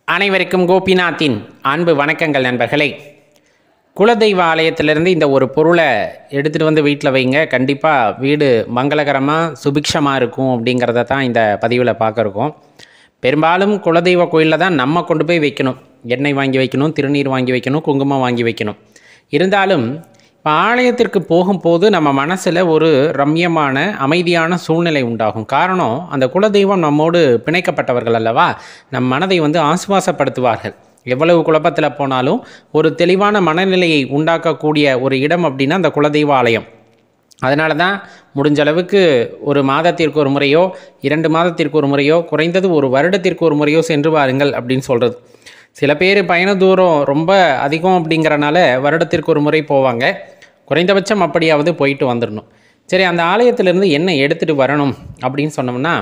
அனைவருக்கும் கோபிநாத்தின் அன்பு வணக்கங்கள் நண்பர்களே குலதெய்வ ஆலயத்திலிருந்து இந்த ஒரு பொருளை எடுத்துகிட்டு வந்து வீட்டில் வைங்க கண்டிப்பாக வீடு மங்களகரமாக சுபிக்ஷமாக இருக்கும் அப்படிங்கிறத தான் இந்த பதிவில் பார்க்குறோம் பெரும்பாலும் குலதெய்வ கோயிலில் தான் நம்ம கொண்டு போய் வைக்கணும் எண்ணெய் வாங்கி வைக்கணும் திருநீர் வாங்கி வைக்கணும் குங்குமம் வாங்கி வைக்கணும் இருந்தாலும் இப்போ ஆலயத்திற்கு போகும்போது நம்ம மனசில் ஒரு ரம்யமான அமைதியான சூழ்நிலை உண்டாகும் காரணம் அந்த குலதெய்வம் நம்மோடு பிணைக்கப்பட்டவர்கள் அல்லவா நம் மனதை வந்து ஆசுவாசப்படுத்துவார்கள் எவ்வளவு குழப்பத்தில் போனாலும் ஒரு தெளிவான மனநிலையை உண்டாக்கக்கூடிய ஒரு இடம் அப்படின்னா அந்த குலதெய்வ ஆலயம் அதனால தான் முடிஞ்ச அளவுக்கு ஒரு மாதத்திற்கு ஒரு முறையோ இரண்டு மாதத்திற்கு ஒரு முறையோ குறைந்தது ஒரு வருடத்திற்கு ஒரு முறையோ சென்று வாருங்கள் அப்படின்னு சொல்கிறது சில பேர் பயண தூரம் ரொம்ப அதிகம் அப்படிங்கிறனால வருடத்திற்கு ஒரு முறை போவாங்க குறைந்தபட்சம் அப்படியாவது போயிட்டு வந்துடணும் சரி அந்த ஆலயத்திலேருந்து என்ன எடுத்துகிட்டு வரணும் அப்படின்னு சொன்னோம்னா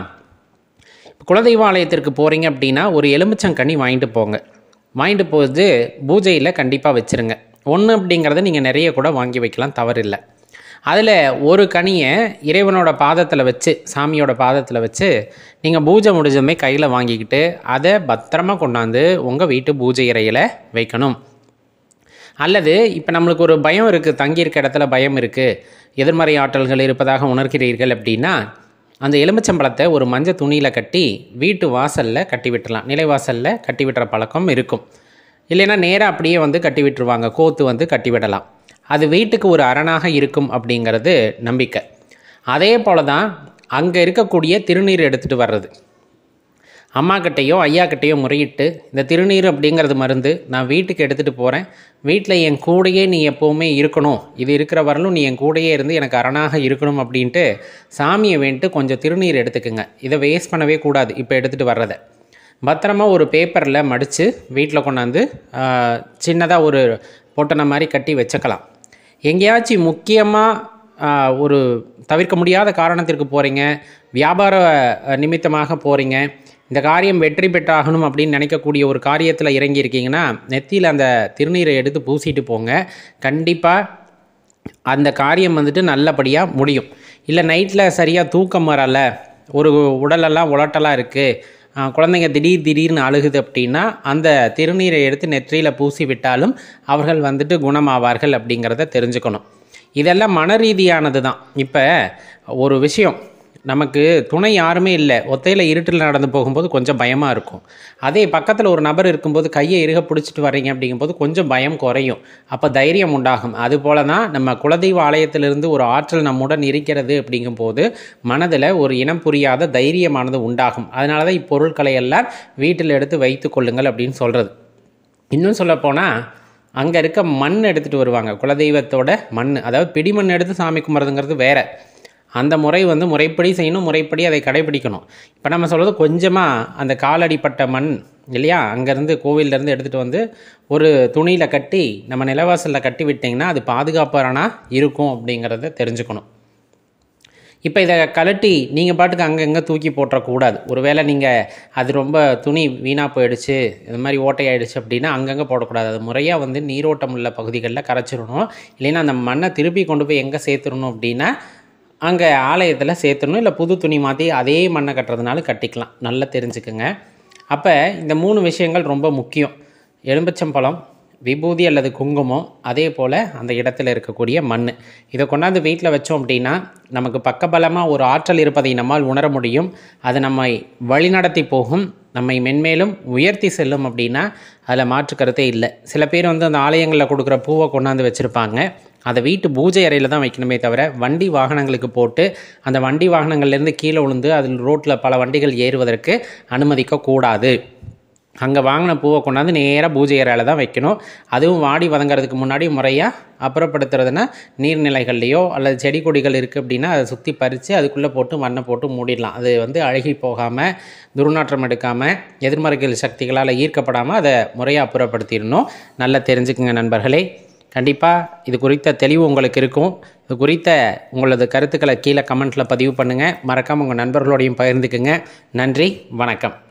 குலதெய்வ ஆலயத்திற்கு போகிறீங்க அப்படின்னா ஒரு எலுமிச்சங்கனி வாங்கிட்டு போங்க வாங்கிட்டு போது பூஜையில் கண்டிப்பாக வச்சுருங்க ஒன்று அப்படிங்கிறத நீங்கள் நிறைய கூட வாங்கி வைக்கலாம் தவறில்லை அதில் ஒரு கனியை இறைவனோட பாதத்தில் வச்சு சாமியோட பாதத்தில் வச்சு நீங்கள் பூஜை முடிஞ்சதுமே கையில் வாங்கிக்கிட்டு அதை பத்திரமா கொண்டாந்து உங்கள் வீட்டு பூஜை அறையில் வைக்கணும் அல்லது இப்போ நம்மளுக்கு ஒரு பயம் இருக்குது தங்கியிருக்க இடத்துல பயம் இருக்குது எதிர்மறை ஆற்றல்கள் இருப்பதாக உணர்கிறீர்கள் அப்படின்னா அந்த எலுமிச்சம்பழத்தை ஒரு மஞ்சள் துணியில் கட்டி வீட்டு வாசலில் கட்டி விட்டுறலாம் நிலைவாசலில் கட்டி விட்டுற பழக்கம் இருக்கும் இல்லைன்னா நேராக அப்படியே வந்து கட்டி விட்டுருவாங்க கோத்து வந்து கட்டி விடலாம் அது வீட்டுக்கு ஒரு அரணாக இருக்கும் அப்படிங்கிறது நம்பிக்கை அதே போல தான் அங்கே இருக்கக்கூடிய திருநீர் எடுத்துகிட்டு வர்றது அம்மா கிட்டேயோ ஐயா கிட்டேயோ முறையிட்டு இந்த திருநீர் அப்படிங்கிறது மருந்து நான் வீட்டுக்கு எடுத்துகிட்டு போகிறேன் வீட்டில் என் கூடையே நீ எப்போவுமே இருக்கணும் இது இருக்கிற வரலும் நீ என் கூடையே இருந்து எனக்கு அரணாக இருக்கணும் அப்படின்ட்டு சாமியை வேண்டிட்டு கொஞ்சம் திருநீர் எடுத்துக்குங்க இதை வேஸ்ட் பண்ணவே கூடாது இப்போ எடுத்துகிட்டு வர்றதை பத்திரமா ஒரு பேப்பரில் மடித்து வீட்டில் கொண்டாந்து சின்னதாக ஒரு பொட்டனை மாதிரி கட்டி வச்சுக்கலாம் எங்கேயாச்சும் முக்கியமாக ஒரு தவிர்க்க முடியாத காரணத்திற்கு போகிறீங்க வியாபார நிமித்தமாக போகிறீங்க இந்த காரியம் வெற்றி பெற்றாகணும் அப்படின்னு நினைக்கக்கூடிய ஒரு காரியத்தில் இறங்கி இருக்கீங்கன்னா நெத்தியில் அந்த திருநீரை எடுத்து பூசிட்டு போங்க கண்டிப்பாக அந்த காரியம் வந்துட்டு நல்லபடியாக முடியும் இல்லை நைட்டில் சரியாக தூக்கம் வரலை ஒரு உடலெல்லாம் உலட்டலாக இருக்குது குழந்தைங்க திடீர் திடீர்னு அழுகுது அப்படின்னா அந்த திருநீரை எடுத்து நெற்றியில் பூசி விட்டாலும் அவர்கள் வந்துட்டு குணமாவார்கள் அப்படிங்கிறத தெரிஞ்சுக்கணும் இதெல்லாம் மன ரீதியானது தான் இப்போ ஒரு விஷயம் நமக்கு துணை யாருமே இல்லை ஒத்தையில் இருட்டில் நடந்து போகும்போது கொஞ்சம் பயமாக இருக்கும் அதே பக்கத்தில் ஒரு நபர் இருக்கும்போது கையை இறுக பிடிச்சிட்டு வர்றீங்க அப்படிங்கும்போது கொஞ்சம் பயம் குறையும் அப்போ தைரியம் உண்டாகும் அதுபோல தான் நம்ம குலதெய்வ ஆலயத்திலிருந்து ஒரு ஆற்றல் நம்முடன் இருக்கிறது அப்படிங்கும்போது மனதில் ஒரு இனம் புரியாத தைரியமானது உண்டாகும் அதனால தான் இப்பொருட்களை எல்லாம் வீட்டில் எடுத்து வைத்து கொள்ளுங்கள் அப்படின்னு சொல்கிறது இன்னும் சொல்லப்போனால் அங்கே இருக்க மண் எடுத்துகிட்டு வருவாங்க குலதெய்வத்தோட மண் அதாவது பிடிமண் எடுத்து சாமி கும்பிட்றதுங்கிறது வேறு அந்த முறை வந்து முறைப்படி செய்யணும் முறைப்படி அதை கடைபிடிக்கணும் இப்போ நம்ம சொல்கிறது கொஞ்சமாக அந்த காலடிப்பட்ட மண் இல்லையா அங்கேருந்து கோவிலேருந்து எடுத்துகிட்டு வந்து ஒரு துணியில் கட்டி நம்ம நிலவாசலில் கட்டி விட்டிங்கன்னா அது பாதுகாப்பாரானாக இருக்கும் அப்படிங்கிறத தெரிஞ்சுக்கணும் இப்போ இதை கலட்டி நீங்கள் பாட்டுக்கு அங்கங்கே தூக்கி போட்டுறக்கூடாது ஒருவேளை நீங்கள் அது ரொம்ப துணி வீணாக போயிடுச்சு இது மாதிரி ஓட்டையாயிடுச்சு அப்படின்னா அங்கங்கே போடக்கூடாது அது முறையாக வந்து நீரோட்டம் உள்ள பகுதிகளில் கரைச்சிடணும் இல்லைன்னா அந்த மண்ணை திருப்பி கொண்டு போய் எங்கே சேர்த்துடணும் அப்படின்னா அங்கே ஆலயத்தில் சேர்த்துடணும் இல்லை புது துணி மாற்றி அதே மண்ணை கட்டுறதுனால கட்டிக்கலாம் நல்லா தெரிஞ்சுக்குங்க அப்போ இந்த மூணு விஷயங்கள் ரொம்ப முக்கியம் எலும்பச்சம்பழம் விபூதி அல்லது குங்குமம் அதே போல் அந்த இடத்துல இருக்கக்கூடிய மண் இதை கொண்டாந்து வீட்டில் வச்சோம் அப்படின்னா நமக்கு பக்கபலமாக ஒரு ஆற்றல் இருப்பதை நம்மால் உணர முடியும் அது நம்மை வழிநடத்தி போகும் நம்மை மென்மேலும் உயர்த்தி செல்லும் அப்படின்னா அதில் மாற்று கருத்தே இல்லை சில பேர் வந்து அந்த ஆலயங்களில் கொடுக்குற பூவை கொண்டாந்து வச்சுருப்பாங்க அதை வீட்டு பூஜை அறையில் தான் வைக்கணுமே தவிர வண்டி வாகனங்களுக்கு போட்டு அந்த வண்டி வாகனங்கள்லேருந்து கீழே விழுந்து அதில் ரோட்டில் பல வண்டிகள் ஏறுவதற்கு அனுமதிக்கக்கூடாது அங்கே வாங்கின பூவை கொண்டாந்து நேராக பூஜை அறையில் தான் வைக்கணும் அதுவும் வாடி வதங்கிறதுக்கு முன்னாடி முறையாக அப்புறப்படுத்துறதுனா நீர்நிலைகள்லையோ அல்லது செடி கொடிகள் இருக்குது அப்படின்னா அதை சுற்றி பறித்து அதுக்குள்ளே போட்டு மண்ணை போட்டு மூடிடலாம் அது வந்து அழுகி போகாமல் துர்நாற்றம் எடுக்காமல் எதிர்மறைகள் சக்திகளால் ஈர்க்கப்படாமல் அதை முறையாக அப்புறப்படுத்திடணும் நல்லா தெரிஞ்சுக்குங்க நண்பர்களே கண்டிப்பாக இது குறித்த தெளிவு உங்களுக்கு இருக்கும் இது குறித்த உங்களது கருத்துக்களை கீழே கமெண்ட்டில் பதிவு பண்ணுங்கள் மறக்காமல் உங்கள் நண்பர்களோடையும் பகிர்ந்துக்குங்க நன்றி வணக்கம்